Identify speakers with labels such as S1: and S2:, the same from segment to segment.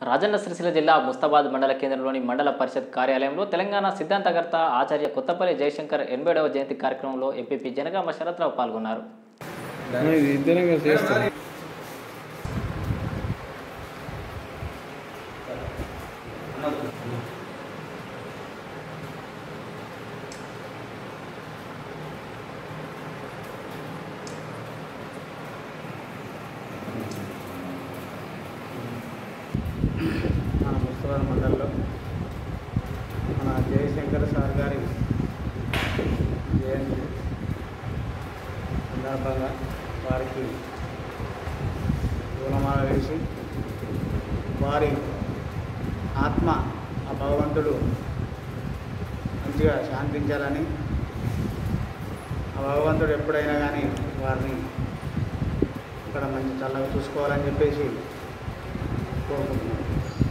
S1: రాజన్న సిరిసిల్ల జిల్లా ముస్తాబాద్ మండల కేంద్రంలోని మండల పరిషత్ కార్యాలయంలో తెలంగాణ సిద్ధాంతకర్త ఆచార్య కొత్తపల్లి జయశంకర్ ఎనభైడవ జయంతి కార్యక్రమంలో ఎంపీపీ జనగామ శరత్రావు పాల్గొన్నారు
S2: ఇది ఇద్దరం కలిసి చేస్తాం
S3: మన ముస్తాబాద్ మండలంలో మన జయశంకర్ సార్ గారి జయంతి సందర్భంగా వారికి పూలమాల వేసి వారి ఆత్మ ఆ భగవంతుడు మంచిగా శాంతించాలని ఆ భగవంతుడు ఎప్పుడైనా కానీ వారిని ఇక్కడ మంచి చల్లగా చూసుకోవాలని చెప్పేసి కోరుకుంటున్నాను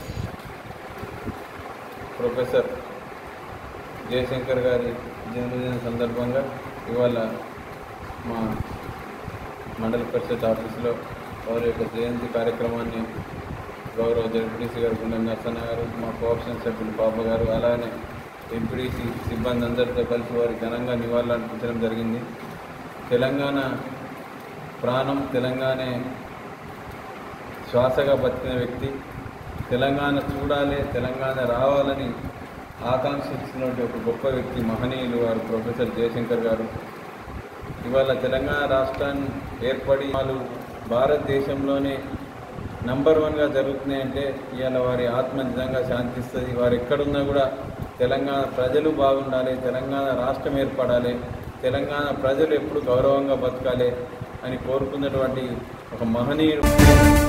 S2: ప్రొఫెసర్ జయశంకర్ గారి జన్మదిన సందర్భంగా ఇవాళ మా మండల పరిషత్ ఆఫీసులో వారి యొక్క జయంతి కార్యక్రమాన్ని గౌరవ జడ్పీసీ గారు గుండె నరసన్న గారు మా కోఆప్షన్ సభ్యులు పాప గారు అలానే ఎంపీడీసీ సిబ్బంది అందరితో కలిసి వారి ఘనంగా నివాళులు అర్పించడం జరిగింది తెలంగాణ ప్రాణం తెలంగాణే శ్వాసగా బతికిన వ్యక్తి తెలంగాణ చూడాలి తెలంగాణ రావాలని ఆకాంక్షించినటువంటి ఒక గొప్ప వ్యక్తి మహనీయులు వారు ప్రొఫెసర్ జయశంకర్ గారు ఇవాళ తెలంగాణ రాష్ట్రాన్ని ఏర్పడి వాళ్ళు భారతదేశంలోనే నంబర్ వన్గా జరుగుతున్నాయంటే ఇవాళ వారి ఆత్మ నిజంగా శాంతిస్తుంది వారు ఎక్కడున్నా కూడా తెలంగాణ ప్రజలు బాగుండాలి తెలంగాణ రాష్ట్రం ఏర్పడాలి తెలంగాణ ప్రజలు ఎప్పుడు గౌరవంగా బతకాలి అని కోరుకున్నటువంటి ఒక మహనీయుడు